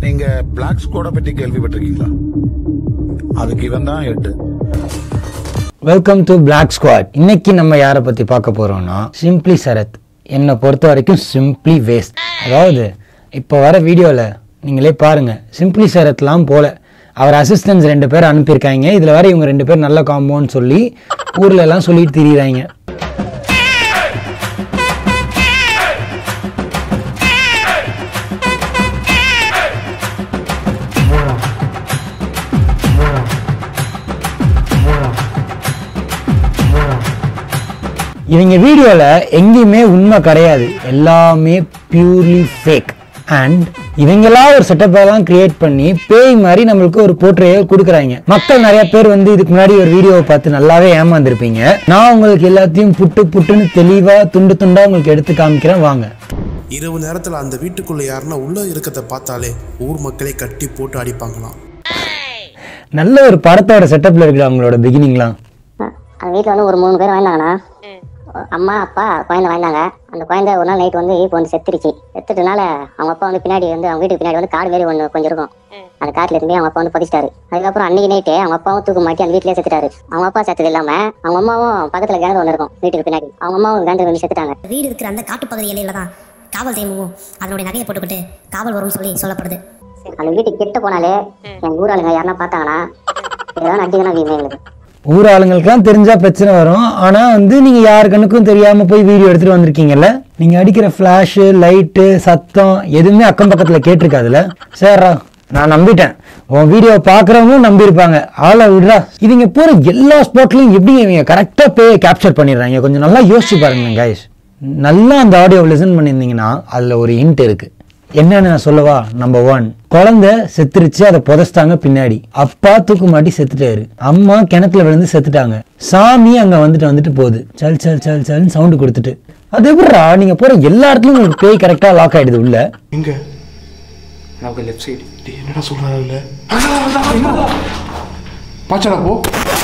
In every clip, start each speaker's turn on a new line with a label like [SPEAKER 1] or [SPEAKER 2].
[SPEAKER 1] நீங்க பிளாக் ஸ்குவாட பத்தி கேள்விப்பட்டிருக்கீங்களா அதுக்கு இவன் தான் எட்டு
[SPEAKER 2] வெல்கம் டு பிளாக் ஸ்குவாட் இன்னைக்கு நம்ம யாரை பற்றி பார்க்க போகிறோம்னா சிம்பிளி சரத் என்னை பொறுத்த வரைக்கும் சிம்பிளி வேஸ்ட் அதாவது இப்போ வர வீடியோவில் நீங்களே பாருங்கள் சிம்பிளி சரத்லாம் போல அவர் அசிஸ்டன்ஸ் ரெண்டு பேர் அனுப்பியிருக்காங்க இதில் வர இவங்க ரெண்டு பேர் நல்ல காம்போன்னு சொல்லி ஊர்ல எல்லாம் சொல்லிட்டு திரியிறாங்க இவங்க வீடியோவில் எங்கேயுமே உண்மை கிடையாது எல்லாமே பியூர்லி ஃபேக் அண்ட் இவங்களா ஒரு செட்டப்பெல்லாம் கிரியேட் பண்ணி பேய் மாதிரி நம்மளுக்கு ஒரு போர்ட்ரேயை கொடுக்குறாங்க மக்கள் நிறைய பேர் வந்து இதுக்கு முன்னாடி ஒரு வீடியோவை பார்த்து நல்லாவே ஏமாந்துருப்பீங்க நான் உங்களுக்கு எல்லாத்தையும் புட்டு புட்டுன்னு தெளிவாக துண்டு துண்டா உங்களுக்கு எடுத்து காமிக்கிறேன் வாங்க
[SPEAKER 3] இரவு நேரத்தில் அந்த வீட்டுக்குள்ள யாருன்னா உள்ள இருக்கிறத பார்த்தாலே ஊர் மக்களே கட்டி போட்டு அடிப்பாங்களாம்
[SPEAKER 2] நல்ல ஒரு படத்தோட செட்டப்பில் இருக்குது அவங்களோட பிகினிங்லாம்
[SPEAKER 4] அந்த வீட்டில் வந்து ஒரு மூணு பேர் வாழ்ந்தாங்கண்ணா அம்மா அப்பா குழந்தை வாழ்ந்தாங்க அந்த குழந்தை ஒரு நாள் நைட் வந்து இப்போ வந்து செத்துருச்சு செத்துட்டனால அவங்க அப்பா வந்து பின்னாடி வந்து அவங்க வீட்டுக்கு பின்னாடி வந்து காடு மாரி ஒன்று கொஞ்சம் இருக்கும் அந்த காட்டில் இருந்து அவங்க அப்பா வந்து புதைச்சிட்டாரு அதுக்கப்புறம் அன்னைக்கு நைட்டே அவங்க அப்பாவும் தூக்கு மாட்டி அந்த வீட்டிலே செத்துட்டாரு அவங்க அப்பா செத்தது இல்லாம அவங்க அம்மாவும் பக்கத்துல கிணறு ஒன்று இருக்கும் வீட்டுக்கு பின்னாடி அவங்க அம்மாவும் கிணறு வந்து செத்துட்டாங்க
[SPEAKER 5] வீடு இருக்கிற அந்த காட்டுப்பகுதி எல்லையில தான் காவல் தெய்வமும் அதனுடைய நகையை போட்டுக்கிட்டு காவல் வரும்னு சொல்லி சொல்லப்படுது
[SPEAKER 4] அந்த வீட்டுக்கு கிட்ட போனாலே எங்க ஊராளுங்க யாருன்னா பார்த்தாங்கன்னா இதெல்லாம் அடிக்கணும் வீமே எங்களுக்கு
[SPEAKER 2] ஊர் ஆளுங்களுக்குலாம் தெரிஞ்சா பிரச்சனை வரும் ஆனா வந்து நீங்க யார் கண்ணுக்கும் தெரியாம போய் வீடியோ எடுத்துட்டு வந்திருக்கீங்கல்ல நீங்க அடிக்கிற ஃபிளாஷ் லைட்டு சத்தம் எதுவுமே அக்கம் பக்கத்துல கேட்டிருக்காதுல சரிடா நான் நம்பிட்டேன் உன் வீடியோ பாக்குறவங்களும் நம்பியிருப்பாங்க ஆளை விடுறா இவங்க போற எல்லா ஸ்பாட்லயும் எப்படி இவங்க கரெக்டா போய் கேப்சர் பண்ணிடுறாங்க கொஞ்சம் நல்லா யோசிச்சு பாருங்க கைஸ் நல்லா அந்த ஆடியோ லிசன் பண்ணியிருந்தீங்கன்னா அதுல ஒரு ஹிண்ட் இருக்கு என்னன்னு நான் சொல்லவா நம்பர் ஒன் குழந்தை செத்துருச்சு அதை புதைச்சிட்டாங்க பின்னாடி அப்பா தூக்கு மாட்டி செத்துட்டாரு அம்மா கிணத்துல விழுந்து செத்துட்டாங்க சாமி அங்க வந்துட்டு வந்துட்டு போகுது சல் சல் சல் சல்னு சவுண்டு கொடுத்துட்டு அது எப்படிடா நீங்க போற எல்லா இடத்துலயும் உங்களுக்கு பேய் கரெக்டா லாக் ஆயிடுது உள்ள
[SPEAKER 6] எங்க நமக்கு லெஃப்ட் சைடு டேய் என்னடா சொல்றாரு இல்ல பாச்சடா போ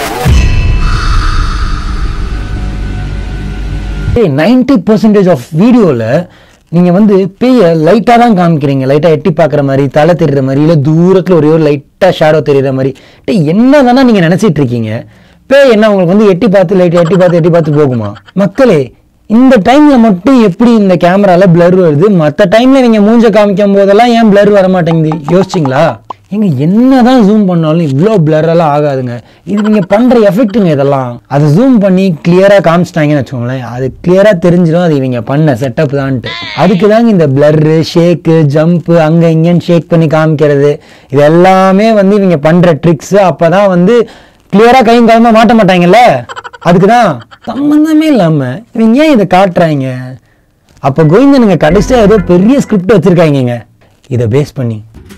[SPEAKER 2] நைன்டி பர்சன்டேஜ் ஆஃப் வீடியோவில் நீங்கள் வந்து பேயை லைட்டாக தான் காமிக்கிறீங்க லைட்டாக எட்டி பார்க்குற மாதிரி தலை தெரியுற மாதிரி இல்லை தூரத்தில் ஒரே ஒரு லைட்டாக ஷேடோ தெரியுற மாதிரி டே என்ன தானே நீங்கள் நினச்சிட்டு இருக்கீங்க பேய் என்ன உங்களுக்கு வந்து எட்டி பார்த்து லைட்டாக எட்டி பார்த்து எட்டி பார்த்து போகுமா மக்களே இந்த டைம்ல மட்டும் எப்படி இந்த கேமரால blur வருது மற்ற டைம்ல நீங்க மூஞ்ச காமிக்கும் போதெல்லாம் ஏன் blur வர மாட்டேங்குது யோசிச்சிங்களா எங்க என்னதான் ஜூம் பண்ணாலும் இவ்வளோ blur எல்லாம் ஆகாதுங்க இது நீங்க பண்ற எஃபெக்ட்டுங்க இதெல்லாம் அதை ஜூம் பண்ணி கிளியரா காமிச்சிட்டாங்கன்னு வச்சுக்கோங்களேன் அது கிளியரா தெரிஞ்சிடும் அது இவங்க பண்ண செட்டப் தான்ட்டு அதுக்கு தாங்க இந்த பிளர்ரு ஷேக்கு ஜம்ப்பு அங்க இங்கன்னு ஷேக் பண்ணி காமிக்கிறது இது எல்லாமே வந்து இவங்க பண்ற ட்ரிக்ஸ் அப்பதான் வந்து கிளியரா கையும் காலமா மாட்ட மாட்டாங்கல்ல அதுக்குதான் சம்பந்தமே இல்லாம இவங்க ஏன் இதை காட்டுறாங்க அப்ப கோவிந்தனுங்க கடைசியா ஏதோ பெரிய ஸ்கிரிப்ட் வச்சிருக்காங்கங்க இதை பேஸ் பண்ணி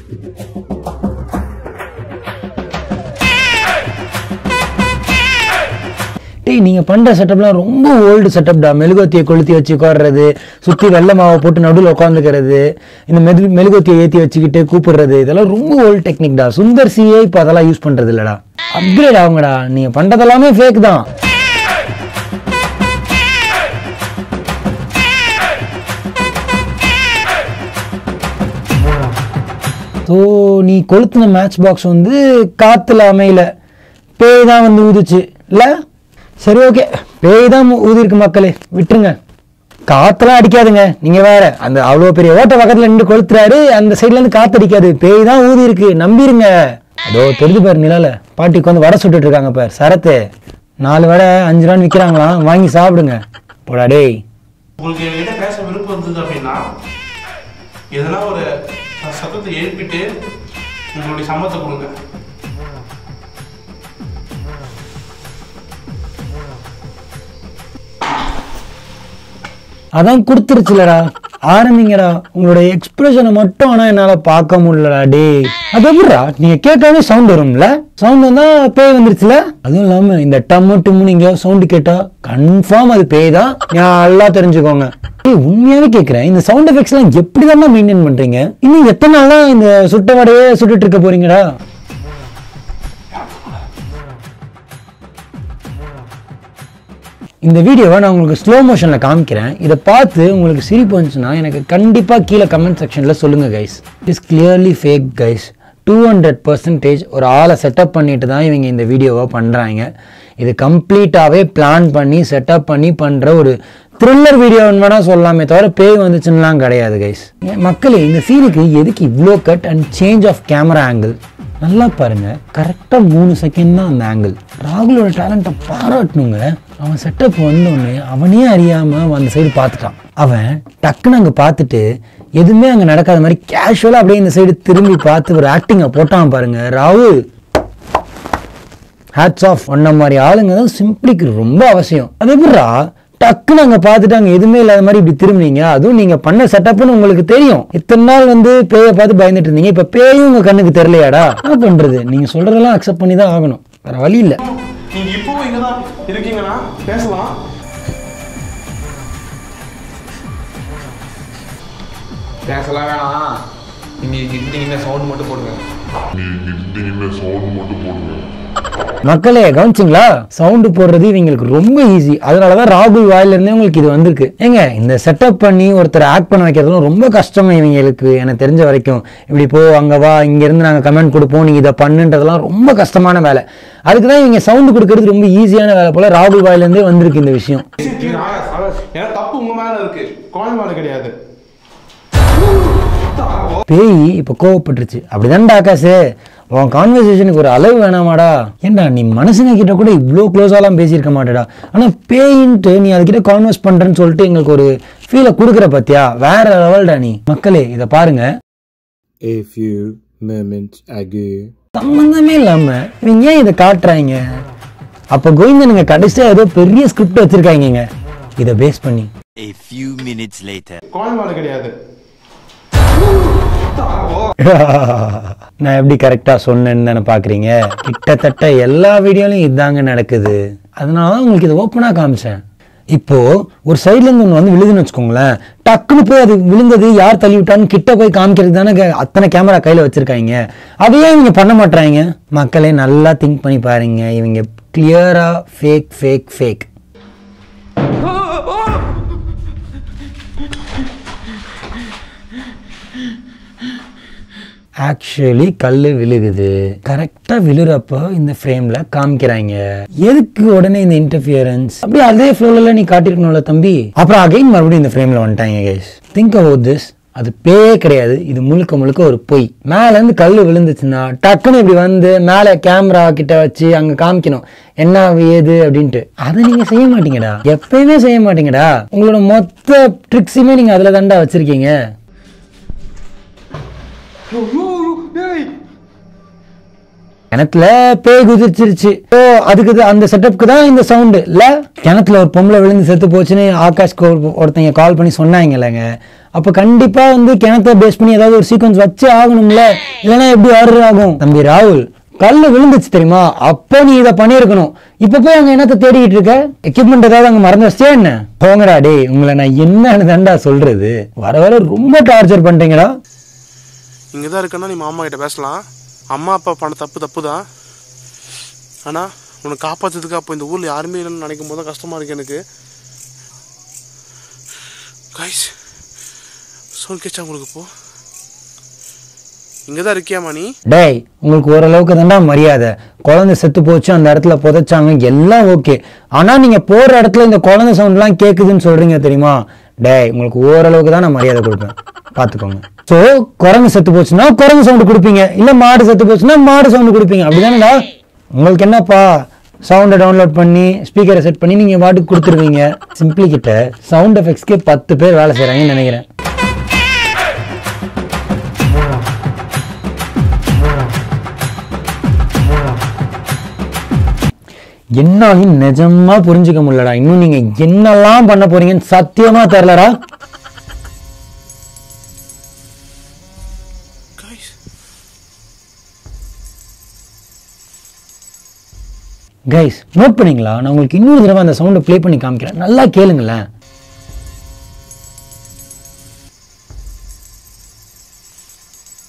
[SPEAKER 2] டேய் நீங்க பண்ற செட்டப்லாம் ரொம்ப ஓல்டு செட்டப்டா மெழுகுவத்தியை கொளுத்தி வச்சு உட்காடுறது சுத்தி வெள்ளை மாவை போட்டு நடுவில் உட்காந்துக்கிறது இந்த மெது மெழுகுவத்தியை ஏத்தி வச்சுக்கிட்டு கூப்பிடுறது இதெல்லாம் ரொம்ப ஓல்டு டெக்னிக்டா சுந்தர் சியே இப்போ அதெல்லாம் யூஸ் பண்றது இல்லடா அப்கிரேட் ஆகுங்கடா நீங்க பண்றதெல்லாமே ஃபேக் தான் ஸோ நீ கொளுத்துன மேட்ச் பாக்ஸ் வந்து காத்துல அமையல பேய் தான் வந்து ஊதுச்சு இல்ல சரி ஓகே பேய் தான் ஊதிருக்கு மக்களே விட்டுருங்க காத்தெல்லாம் அடிக்காதுங்க நீங்க வேற அந்த அவ்வளோ பெரிய ஓட்ட பக்கத்துல நின்று கொளுத்துறாரு அந்த சைட்ல இருந்து காத்து அடிக்காது பேய் தான் ஊதி இருக்கு நம்பிருங்க அதோ தெரிஞ்சு பாரு நிலால பாட்டிக்கு வந்து வடை சுட்டுட்டு இருக்காங்க பார் சரத்து நாலு வடை அஞ்சு ரூபான்னு விற்கிறாங்களாம் வாங்கி சாப்பிடுங்க போடா டேய்
[SPEAKER 7] உங்களுக்கு என்கிட்ட பேச விருப்பம் இருந்தது அப்படின்னா எதனா ஒரு ச- சத்தத்தை எழுப்பிட்டு உங்களுடைய சம்மத்தை கொடுங்க
[SPEAKER 2] அதான் கொடுத்துருச்சுலடா ஆரம்பிங்கடா உங்களோட எக்ஸ்பிரஷனை மட்டும் ஆனா என்னால பார்க்க முடியலடா டேய் அது எப்படிடா நீங்க கேட்காவே சவுண்ட் வரும்ல சவுண்ட் வந்தா பேய் வந்துருச்சுல அதுவும் இல்லாம இந்த டம்மு டும்மு நீங்க சவுண்ட் கேட்டா கன்ஃபார்ம் அது பேய் தான் நல்லா தெரிஞ்சுக்கோங்க டேய் உண்மையாவே கேக்குறேன் இந்த சவுண்ட் எஃபெக்ட்ஸ் எல்லாம் எப்படி தான் மெயின்டைன் பண்றீங்க இன்னும் எத்தனை நாள் தான் இந்த சுட்ட வடையே சுட்டுட்டு இருக்க போறீங்கடா இந்த வீடியோவை நான் உங்களுக்கு ஸ்லோ மோஷனில் காமிக்கிறேன் இதை பார்த்து உங்களுக்கு சிரிப்பு வந்துச்சுன்னா எனக்கு கண்டிப்பாக கீழே கமெண்ட் செக்ஷனில் சொல்லுங்கள் guys it's clearly fake guys two hundred percentage ஒரு ஆளை செட்டப் பண்ணிட்டு தான் இவங்க இந்த வீடியோவை பண்ணுறாங்க இது கம்ப்ளீட்டாகவே பிளான் பண்ணி செட்டப் பண்ணி பண்ணுற ஒரு த்ரில்லர் வீடியோன்னு வேணால் சொல்லலாமே தவிர பேய் வந்துச்சுன்னெலாம் கிடையாது கைஸ் மக்களே இந்த சீனுக்கு எதுக்கு இவ்வளோ cut and change of camera angle நல்லா பாருங்க கரெக்டாக மூணு செகண்ட் தான் அந்த ஆங்கிள் ராகுலோட டேலண்ட்டை பாராட்டணுங்க அவன் செட்டப் வந்தோடனே அவனே அறியாமல் அந்த சைடு பார்த்துட்டான் அவன் டக்குன்னு அங்கே பார்த்துட்டு எதுவுமே அங்கே நடக்காத மாதிரி கேஷுவலாக அப்படியே இந்த சைடு திரும்பி பார்த்து ஒரு ஆக்டிங்கை போட்டான் பாருங்க ராகுல் ஹேட்ஸ் ஆஃப் ஒன்ன மாதிரி ஆளுங்க தான் சிம்பிளிக்கு ரொம்ப அவசியம் அது எப்படிரா டக்குன்னு அங்கே பார்த்துட்டு அங்கே எதுவுமே இல்லாத மாதிரி இப்படி திரும்பினீங்க அதுவும் நீங்கள் பண்ண செட்டப்னு உங்களுக்கு தெரியும் இத்தனை நாள் வந்து பேயை பார்த்து பயந்துட்டு இருந்தீங்க இப்போ பேயும் உங்கள் கண்ணுக்கு தெரியலையாடா என்ன பண்ணுறது நீங்கள் சொல்கிறதெல்லாம் அக்செப்ட் பண்ணி தான் ஆகணும் வேற வழி இல்லை
[SPEAKER 7] நீங்க இப்போ இங்க தான் இருக்கீங்கன்னா பேசலாம்
[SPEAKER 6] பேசலாம் வேணாம் நீங்கள் இருந்தீங்கன்னா சவுண்ட் மட்டும் போடுங்க
[SPEAKER 2] மக்களே கவனிச்சிங்களா சவுண்டு போடுறது இவங்களுக்கு ரொம்ப ஈஸி அதனால தான் ராகுல் வாயிலிருந்தே உங்களுக்கு இது வந்திருக்கு ஏங்க இந்த செட்டப் பண்ணி ஒருத்தர் ஆக்ட் பண்ண வைக்கிறதுலாம் ரொம்ப கஷ்டங்க இவங்களுக்கு எனக்கு தெரிஞ்ச வரைக்கும் இப்படி போ அங்கே வா இங்கேருந்து நாங்கள் கமெண்ட் கொடுப்போம் நீங்கள் இதை பண்ணுன்றதெல்லாம் ரொம்ப கஷ்டமான வேலை அதுக்கு தான் இவங்க சவுண்டு கொடுக்கறது ரொம்ப ஈஸியான வேலை போல ராகுல் வாயிலிருந்தே வந்திருக்கு இந்த விஷயம்
[SPEAKER 7] ஏன்னா தப்பு உங்க மேல இருக்கு குழந்தை மேல கிடையாது
[SPEAKER 2] பேய் இப்போ கோவப்பட்டுருச்சு அப்படிதான்டா ஆகாஷு உன் கான்வர்சேஷனுக்கு ஒரு அளவு வேணாமாடா ஏன்டா நீ மனுஷங்க கிட்ட கூட இவ்வளோ க்ளோஸாலாம் பேசியிருக்க மாட்டேடா ஆனால் பேயின்ட்டு நீ அதுக்கிட்ட கான்வர்ஸ் பண்ணுறேன்னு சொல்லிட்டு எங்களுக்கு ஒரு ஃபீலை கொடுக்குற பத்தியா வேற லெவல்டா நீ மக்களே இதை பாருங்க
[SPEAKER 8] A few moments ago.
[SPEAKER 2] சம்மந்தமே இல்லாம இவங்க ஏன் இதை காட்டுறாங்க அப்போ கோவிந்தனுங்க கடைசியாக ஏதோ பெரிய ஸ்கிரிப்ட் வச்சிருக்காங்க இதை பேஸ் பண்ணி
[SPEAKER 9] A few minutes later.
[SPEAKER 7] குழந்தை மேல கிடையாது
[SPEAKER 2] நான் எப்படி கரெக்டா சொன்னேன்னு தானே பாக்குறீங்க கிட்டத்தட்ட எல்லா வீடியோலையும் இதாங்க நடக்குது அதனால தான் உங்களுக்கு இதை ஓப்பனா காமிச்சேன் இப்போ ஒரு சைட்ல இருந்து ஒன்று வந்து விழுதுன்னு வச்சுக்கோங்களேன் டக்குன்னு போய் அது விழுந்தது யார் தள்ளி விட்டான்னு கிட்ட போய் காமிக்கிறது தானே கே- அத்தனை கேமரா கையில வச்சிருக்காங்க அதையே இவங்க பண்ண மாட்டாங்க மக்களே நல்லா திங்க் பண்ணி பாருங்க இவங்க கிளியரா ஃபேக் ஃபேக் ஃபேக் ஆக்சுவலி கல் விழுகுது கரெக்டாக விழுறப்போ இந்த ஃப்ரேமில் காமிக்கிறாங்க எதுக்கு உடனே இந்த இன்டர்ஃபியரன்ஸ் அப்படியே அதே ஃப்ளோவில் நீ காட்டியிருக்கணும்ல தம்பி அப்புறம் அகைன் மறுபடியும் இந்த ஃப்ரேமில் வந்துட்டாங்க கைஸ் திங்க் அபவுட் திஸ் அது பேயே கிடையாது இது முழுக்க முழுக்க ஒரு பொய் மேலேருந்து கல் விழுந்துச்சுன்னா டக்குன்னு இப்படி வந்து மேலே கேமரா கிட்ட வச்சு அங்கே காமிக்கணும் என்ன ஏது அப்படின்ட்டு அதை நீங்கள் செய்ய மாட்டீங்கடா எப்பயுமே செய்ய மாட்டீங்கடா உங்களோட மொத்த ட்ரிக்ஸுமே நீங்கள் அதில் தாண்டா வச்சுருக்கீங்க கிணத்துல பேய் குதிச்சிருச்சு ஓ அதுக்கு தான் அந்த செட்டப்க்கு தான் இந்த சவுண்டு இல்ல கிணத்துல ஒரு பொம்பளை விழுந்து செத்து போச்சுன்னு ஆகாஷ்க்கு ஒரு- ஒருத்தங்க கால் பண்ணி சொன்னாங்கல்லங்க அப்ப கண்டிப்பா வந்து கிணத்தை பேஸ் பண்ணி ஏதாவது ஒரு சீக்வன்ஸ் வச்சு ஆகணும்ல இல்லைன்னா எப்படி ஆர்டர் ஆகும் தம்பி ராகுல் கல்லு விழுந்துச்சு தெரியுமா அப்போ நீ இதை பண்ணியிருக்கணும் இப்ப போய் அங்க என்னத்த தேடிக்கிட்டு இருக்க எக்யூப்மெண்ட் ஏதாவது அங்க மறந்து வச்சியா என்ன போங்கடா டேய் உங்களை நான் என்னன்னு தாண்டா சொல்றது வர வர ரொம்ப டார்ச்சர் பண்றீங்கடா
[SPEAKER 3] இங்கே தான் இருக்கேன்னா நீ மாமா கிட்ட பேசலாம் அம்மா அப்பா பண்ண தப்பு தப்பு தான் ஆனால் உன்னை காப்பாற்றுறதுக்கு அப்போ இந்த ஊரில் யாருமே இல்லைன்னு நினைக்கும் போது தான் கஷ்டமாக இருக்கு எனக்கு கைஸ் சொல் கேச்சா உங்களுக்கு இப்போ இங்கே தான் இருக்கியாமா நீ
[SPEAKER 2] டேய் உங்களுக்கு ஓரளவுக்கு தான்டா மரியாதை குழந்தை செத்து போச்சு அந்த இடத்துல புதைச்சாங்க எல்லாம் ஓகே ஆனா நீங்க போற இடத்துல இந்த குழந்தை சவுண்ட்லாம் கேக்குதுன்னு சொல்றீங்க தெரியுமா டேய் உங்களுக்கு ஓரளவுக்கு தான் நான் மரியாதை கொடுப்பேன் பாத்துக்கோங்க சோ குரங்கு செத்து போச்சுன்னா குரங்கு சவுண்ட் கொடுப்பீங்க இல்ல மாடு செத்து போச்சுன்னா மாடு சவுண்ட் கொடுப்பீங்க அப்படிதானடா உங்களுக்கு என்னப்பா சவுண்டை டவுன்லோட் பண்ணி ஸ்பீக்கரை செட் பண்ணி நீங்க பாட்டுக்கு கொடுத்துருவீங்க சிம்பிளி கிட்ட சவுண்ட் எஃபெக்ட்ஸ்க்கே பத்து பேர் வேலை செய்றாங்கன்னு நினைக்கிறேன் என்னாலையும் நிஜமா புரிஞ்சுக்க முடியலடா இன்னும் நீங்க என்னெல்லாம் பண்ண போறீங்கன்னு சத்தியமா தெரியலடா
[SPEAKER 3] கைஸ்
[SPEAKER 2] கைஸ் நோட் பண்ணீங்களா நான் உங்களுக்கு இன்னொரு தடவை அந்த சவுண்டை ப்ளே பண்ணி காமிக்கிறேன் நல்லா கேளுங்களேன்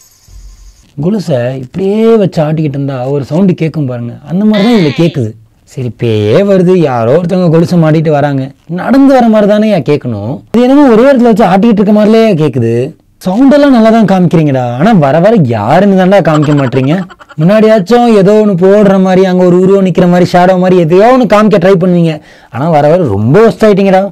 [SPEAKER 2] குலுசை இப்படியே வச்சு ஆட்டிக்கிட்டு இருந்தா ஒரு சவுண்டு கேட்கும் பாருங்க அந்த மாதிரி தான் இதில் கேட்குது சரி பேயே வருது யாரோ ஒருத்தவங்க கொலுசு மாட்டிட்டு வராங்க நடந்து வர மாதிரி தானே கேட்கணும் இது என்னமோ ஒரே இடத்துல வச்சு ஆட்டிக்கிட்டு இருக்க மாதிரிலே கேட்குது சவுண்ட் எல்லாம் நல்லா தான் காமிக்கிறீங்கடா ஆனா வர வர யாருன்னு தான்டா காமிக்க மாட்டீங்க முன்னாடியாச்சும் ஏதோ ஒன்று போடுற மாதிரி அங்க ஒரு உருவம் நிக்கிற மாதிரி ஷேடோ மாதிரி எதையோ ஒன்று காமிக்க ட்ரை பண்ணுவீங்க ஆனா வர வர ரொம்ப ஒஸ்ட் ஆயிட்டீங்கடா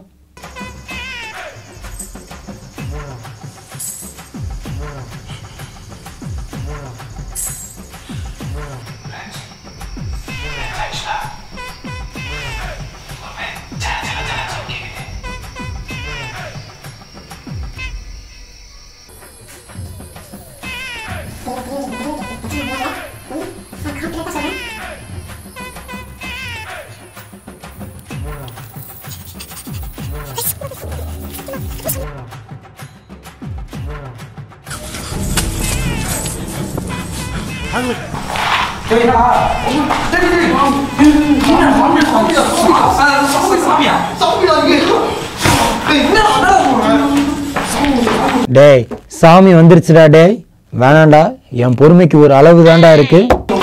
[SPEAKER 2] டேய் சாமி வந்துருச்சுடா டேய் வேணாண்டா என் பொறுமைக்கு ஒரு அளவு தாண்டா இருக்கு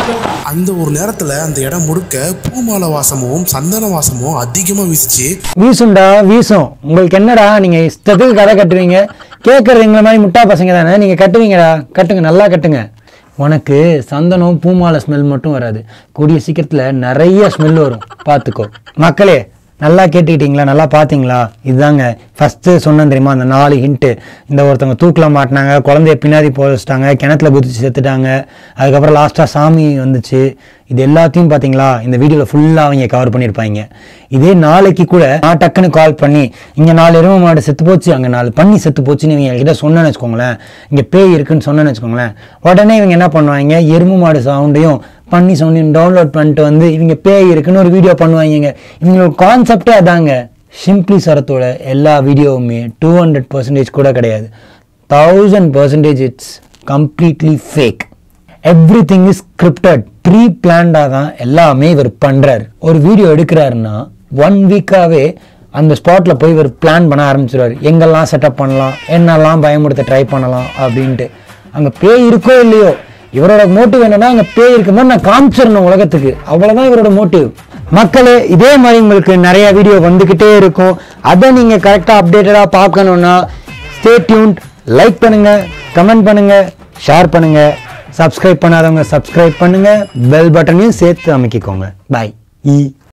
[SPEAKER 3] அந்த ஒரு நேரத்துல அந்த இடம் முழுக்க பூமாலை வாசமும் சந்தன வாசமும் அதிகமா வீசிச்சு
[SPEAKER 2] வீசும்டா வீசும் உங்களுக்கு என்னடா நீங்க இஷ்டத்துக்கு கதை கட்டுவீங்க கேட்கறது எங்களை மாதிரி முட்டா பசங்க தானே நீங்க கட்டுவீங்கடா கட்டுங்க நல்லா கட்டுங்க உனக்கு சந்தனம் பூமாலை ஸ்மெல் மட்டும் வராது கூடிய சீக்கிரத்துல நிறைய ஸ்மெல் வரும் பார்த்துக்கோ மக்களே நல்லா கேட்டுக்கிட்டீங்களா நல்லா பார்த்தீங்களா இதுதாங்க ஃபஸ்ட்டு சொன்னேன் தெரியுமா அந்த நாலு ஹிண்ட்டு இந்த ஒருத்தவங்க தூக்கில் மாட்டினாங்க குழந்தைய பின்னாடி போக வச்சுட்டாங்க கிணத்துல குதிச்சு செத்துட்டாங்க அதுக்கப்புறம் லாஸ்ட்டாக சாமி வந்துச்சு இது எல்லாத்தையும் பார்த்தீங்களா இந்த வீடியோவில் ஃபுல்லாக அவங்க கவர் பண்ணியிருப்பாங்க இதே நாளைக்கு கூட நான் டக்குன்னு கால் பண்ணி இங்கே நாலு எருமை மாடு செத்து போச்சு அங்கே நாலு பண்ணி செத்து போச்சுன்னு இவங்க கிட்ட சொன்னேன்னு வச்சுக்கோங்களேன் இங்கே பேய் இருக்குன்னு சொன்னேன்னு வச்சுக்கோங்களேன் உடனே இவங்க என்ன பண்ணுவாங்க எருமை மாடு சவுண்டையும் பண்ணி சவுண்டையும் டவுன்லோட் பண்ணிட்டு வந்து இவங்க பேய் இருக்குன்னு ஒரு வீடியோ பண்ணுவாங்க இவங்களோட கான்செப்டே அதாங்க சிம்பிளி சரத்தோட எல்லா வீடியோவுமே டூ ஹண்ட்ரட் பர்சன்டேஜ் கூட கிடையாது thousand percentage it's completely fake everything is scripted pre பிளான்டாக தான் எல்லாமே இவர் பண்ணுறாரு ஒரு வீடியோ எடுக்கிறாருன்னா ஒன் வீக்காகவே அந்த ஸ்பாட்ல போய் இவர் பிளான் பண்ண ஆரம்பிச்சிருவாரு எங்கெல்லாம் செட்டப் பண்ணலாம் என்னெல்லாம் பயமுடுத்த ட்ரை பண்ணலாம் அப்படின்ட்டு அங்கே பேய் இருக்கோ இல்லையோ இவரோட மோட்டிவ் என்னன்னா அங்கே பேய் இருக்க மாதிரி நான் காமிச்சிடணும் உலகத்துக்கு அவ்வளோதான் இவரோட மோட்டிவ் மக்களே இதே மாதிரி உங்களுக்கு நிறைய வீடியோ வந்துக்கிட்டே இருக்கும் அதை நீங்கள் கரெக்டாக அப்டேட்டடாக பார்க்கணுன்னா ஸ்டே டியூன்ட் லைக் பண்ணுங்க கமெண்ட் பண்ணுங்க ஷேர் பண்ணுங்க சப்ஸ்கிரைப் பண்ணாதவங்க சப்ஸ்கிரைப் பண்ணுங்க பெல் பட்டனையும் சேர்த்து அமைக்கிக்கோங்க பாய் இ